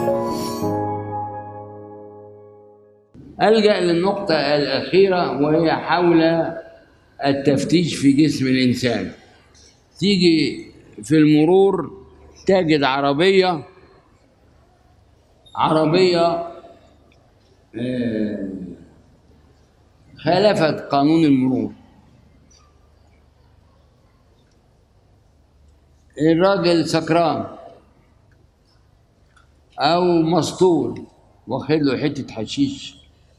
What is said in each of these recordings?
ألجأ للنقطة الأخيرة وهي حول التفتيش في جسم الإنسان تيجي في المرور تجد عربية عربية آه، خالفت قانون المرور الراجل سكران او مسطول واخد له حته حشيش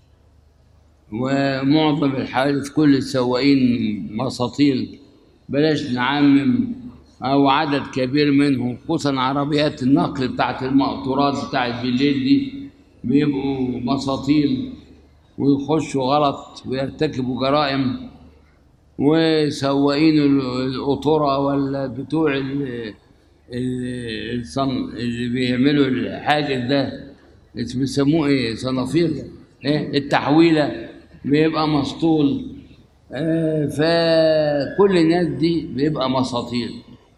ومعظم الحوادث كل السواقين مساطيل بلاش نعمم او عدد كبير منهم خصوصا عربيات النقل بتاعت المقطورات بتاعت بالليل دي بيبقوا مساطيل ويخشوا غلط ويرتكبوا جرائم وسواقين ال- القطورة ولا بتوع ال- ال- الصن اللي بيعملوا الحاجز ده اسم- بيسموه ايه صنافير ايه التحويلة بيبقى مسطول آه فكل الناس دي بيبقى مساطيل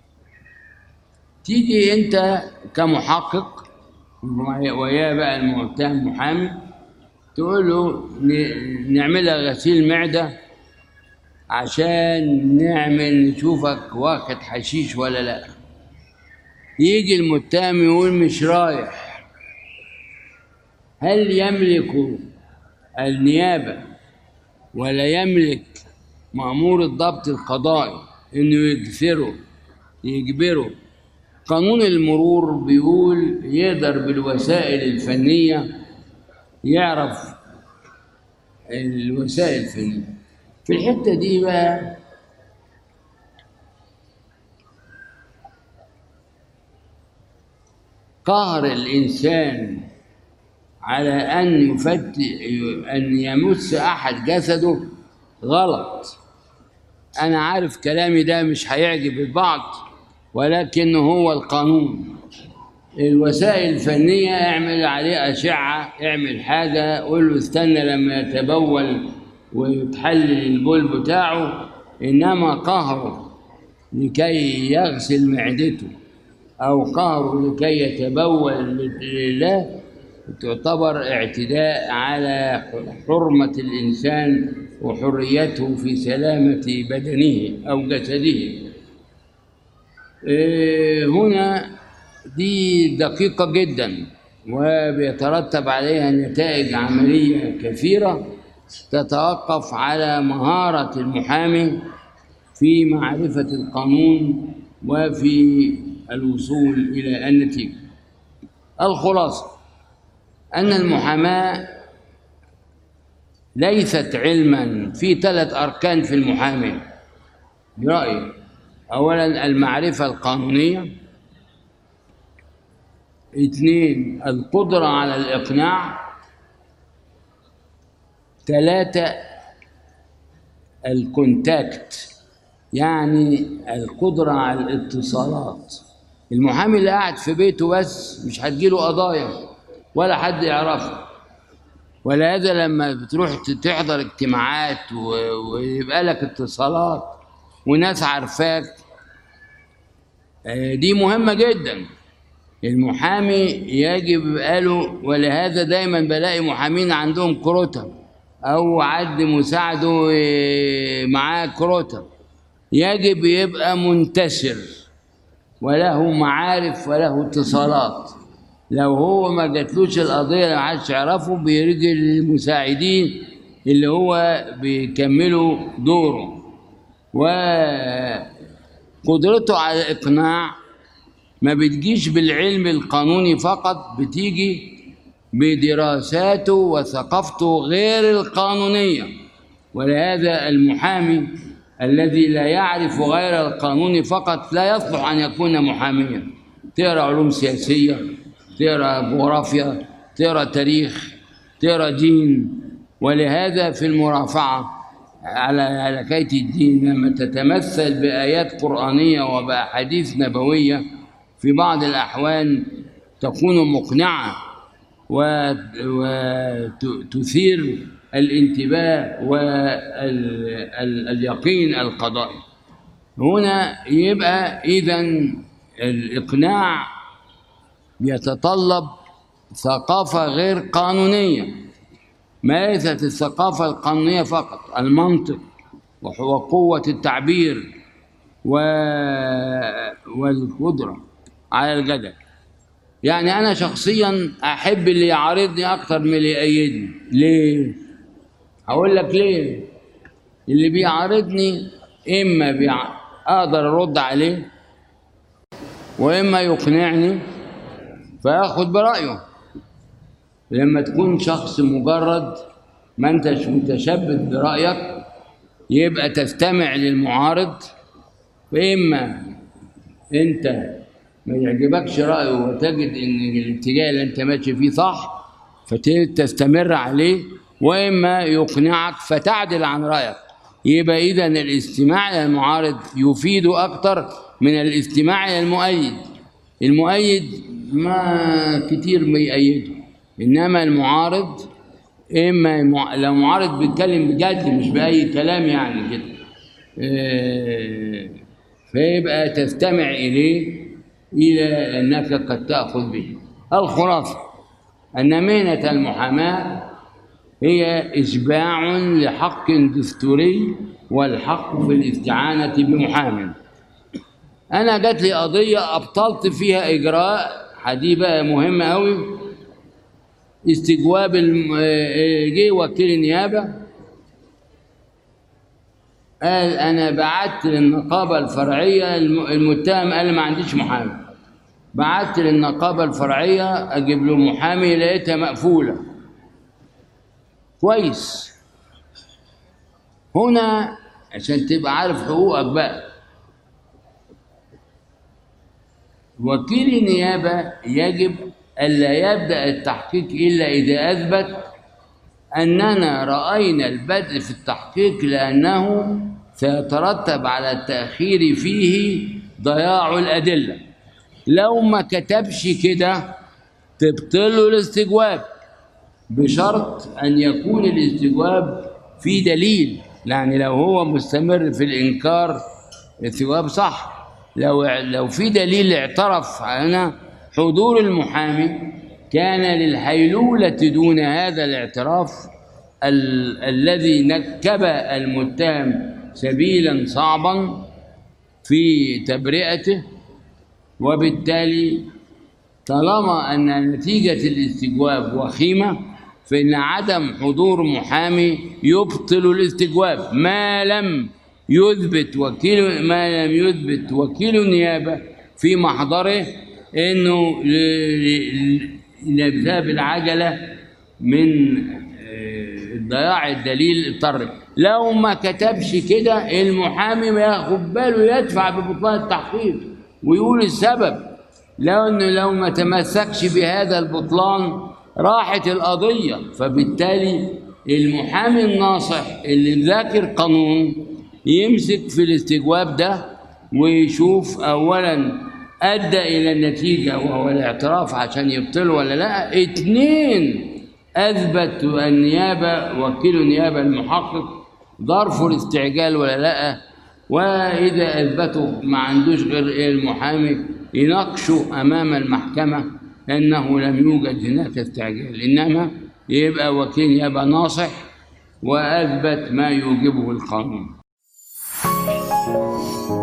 تيجي انت كمحقق وياه بقى المتهم محامي تقول له ن- نعملها غسيل معده عشان نعمل نشوفك واخد حشيش ولا لا يجي المتهم يقول مش رايح هل يملك النيابة ولا يملك مأمور الضبط القضائي انه يجثره يجبره قانون المرور بيقول يقدر بالوسائل الفنية يعرف الوسائل الفنية في الحتة دي بقى قهر الإنسان على أن يفت أن يمس أحد جسده غلط أنا عارف كلامي ده مش هيعجب البعض ولكن هو القانون الوسائل الفنية اعمل عليه أشعة اعمل حاجة قول له استنى لما يتبول ويتحلل البول بتاعه إنما قهره لكي يغسل معدته أو قهره لكي يتبول لله تعتبر اعتداء على حرمة الإنسان وحريته في سلامة بدنه أو جسده إيه هنا دي دقيقة جدا وبيترتب عليها نتائج عملية كثيرة تتوقف على مهارة المحامي في معرفة القانون وفي الوصول إلى النتيجة الخلاصة أن المحاماة ليست علما في ثلاث أركان في المحاماة برأيي أولا المعرفة القانونية اثنين القدرة على الإقناع ثلاثة الكونتاكت يعني القدرة على الاتصالات المحامي اللي قاعد في بيته بس مش هتجيله قضايا ولا حد يعرفه ولا هذا لما بتروح تحضر اجتماعات و- ويبقى لك اتصالات وناس عارفاك آه، دي مهمة جدا المحامي يجب يبقى له ولهذا دايما بلاقي محامين عندهم كروتة او عد مساعده إيه، معاه كروتة يجب يبقى منتشر وله معارف وله اتصالات لو هو ما جاتلوش القضية ما حدش يعرفه بيرجع للمساعدين اللي هو بيكملوا دوره وقدرته على الإقناع ما بتجيش بالعلم القانوني فقط بتيجي بدراساته وثقافته غير القانونية ولهذا المحامي الذي لا يعرف غير القانون فقط لا يصلح أن يكون محاميا تقرأ علوم سياسية تقرأ جغرافيا تقرأ تاريخ تقرأ دين ولهذا في المرافعة على على كيت الدين لما تتمثل بآيات قرآنية وبأحاديث نبوية في بعض الأحوال تكون مقنعة وتثير الانتباه واليقين القضائي هنا يبقى إذا الإقناع يتطلب ثقافة غير قانونية ما ليست الثقافة القانونية فقط المنطق وقوة التعبير و... والقدرة على الجدل يعني أنا شخصيا أحب اللي يعارضني أكتر من اللي يأيدني ليه؟ هقول لك ليه؟ اللي بيعارضني إما بيع... أقدر أرد عليه وإما يقنعني فآخد برأيه لما تكون شخص مجرد ما انتش متشبث برأيك يبقى تستمع للمعارض وإما أنت ما يعجبكش رأيه وتجد إن الاتجاه اللي أنت ماشي فيه صح فتستمر عليه وإما يقنعك فتعدل عن رأيك يبقى إذا الاستماع للمعارض يفيد أكتر من الاستماع إلى المؤيد المؤيد ما كتير بيأيده إنما المعارض إما المع... لو معارض بيتكلم بجد مش بأي كلام يعني كده إيه... فيبقى تستمع إليه إلى أنك قد تأخذ به الخلاصة أن مهنة المحاماة هي إشباع لحق دستوري والحق في الاستعانة بمحامٍ انا جات لي قضيه ابطلت فيها اجراء دي بقى مهمه قوي استجواب الم... جه وكيل النيابه قال انا بعت للنقابه الفرعيه الم... المتهم قال ما عنديش محامي بعت للنقابه الفرعيه اجيب له محامي لقيتها مقفوله كويس هنا عشان تبقى عارف حقوقك بقى وكيل النيابة يجب ألا يبدأ التحقيق إلا إذا أثبت أننا رأينا البدء في التحقيق لأنه سيترتب على التأخير فيه ضياع الأدلة لو ما كتبش كده تبطله الاستجواب بشرط أن يكون الاستجواب في دليل يعني لو هو مستمر في الإنكار الاستجواب صح لو لو في دليل اعترف هنا حضور المحامي كان للحيلولة دون هذا الاعتراف ال الذي نكب المتهم سبيلا صعبا في تبرئته وبالتالي طالما أن نتيجة الاستجواب وخيمة فإن عدم حضور محامي يبطل الاستجواب ما لم يثبت وكيل ما لم يثبت وكيل النيابه في محضره انه بسبب العجله من ضياع الدليل اضطر لو ما كتبش كده المحامي ما ياخد باله يدفع ببطلان التحقيق ويقول السبب لو انه لو ما تمسكش بهذا البطلان راحت القضيه فبالتالي المحامي الناصح اللي ذاكر قانون يمسك في الاستجواب ده ويشوف اولا ادى الى النتيجه وهو الاعتراف عشان يبطله ولا لا اتنين اثبت النيابه وكيل النيابه المحقق ظرف الاستعجال ولا لا واذا اثبتوا ما عندوش غير المحامي يناقشوا امام المحكمه انه لم يوجد هناك استعجال انما يبقى وكيل نيابه ناصح واثبت ما يوجبه القانون Thank you.